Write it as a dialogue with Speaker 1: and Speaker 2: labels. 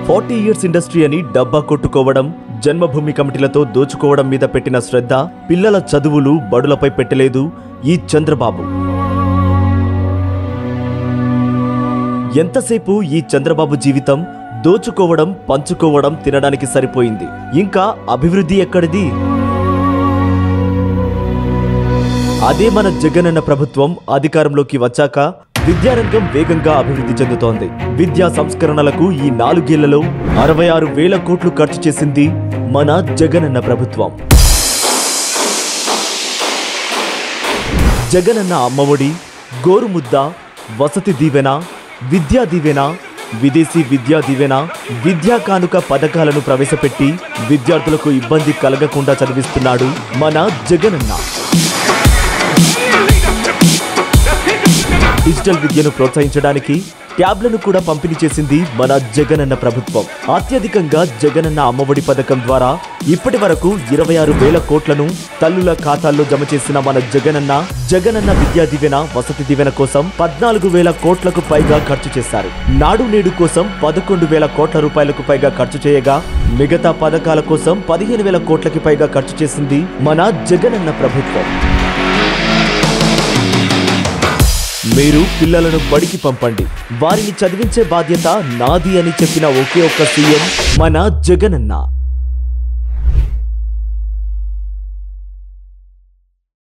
Speaker 1: forty years industry అని డబ్బా కొట్టుకోవడం జన్మభూమి కమిటీలతో దోచుకోవడం మీద పెట్టిన శ్రద్ధ పిల్లల చదువులు బడులపై పెట్టలేదు ఈ చంద్రబాబు ఎంతసేపు ఈ చంద్రబాబు జీవితం దోచుకోవడం పంచుకోవడం తినడానికి సరిపోయింది ఇంకా అభివృద్ధి ఎక్కడిది అదే మన జగనన్న ప్రభుత్వం అధికారంలోకి వచ్చాక విద్యారంగం వేగంగా అభివృద్ధి చెందుతోంది విద్యా సంస్కరణలకు ఈ నాలుగేళ్లలో అరవై ఆరు వేల కోట్లు ఖర్చు చేసింది మన జగనన్న ప్రభుత్వం జగనన్న అమ్మఒడి గోరుముద్ద వసతి దీవెన విద్యా దీవెన విదేశీ విద్యా దీవెన విద్యా కానుక పథకాలను ప్రవేశపెట్టి విద్యార్థులకు ఇబ్బంది కలగకుండా చదివిస్తున్నాడు మన జగనన్న డిజిటల్ విద్యను ప్రోత్సహించడానికి ట్యాబ్లను కూడా పంపిణీ చేసింది మన జగనన్న ప్రభుత్వం అత్యధికంగా జగనన్న అమ్మఒడి పథకం ద్వారా ఇప్పటి వరకు ఇరవై ఆరు వేల కోట్లను తల్లుల ఖాతాల్లో జమ చేసిన మన జగనన్న జగనన్న విద్యా దీవెన వసతి దీవెన కోసం పద్నాలుగు వేల కోట్లకు పైగా ఖర్చు చేశారు నాడు నేడు కోసం పదకొండు వేల కోట్ల రూపాయలకు పైగా ఖర్చు చేయగా మిగతా పథకాల కోసం పదిహేను వేల కోట్లకి పైగా ఖర్చు చేసింది మన జగనన్న ప్రభుత్వం మీరు పిల్లలను బడికి పంపండి వారిని చదివించే బాధ్యత నాది అని చెప్పిన ఒకే ఒక్క సీఎం మన జగనన్న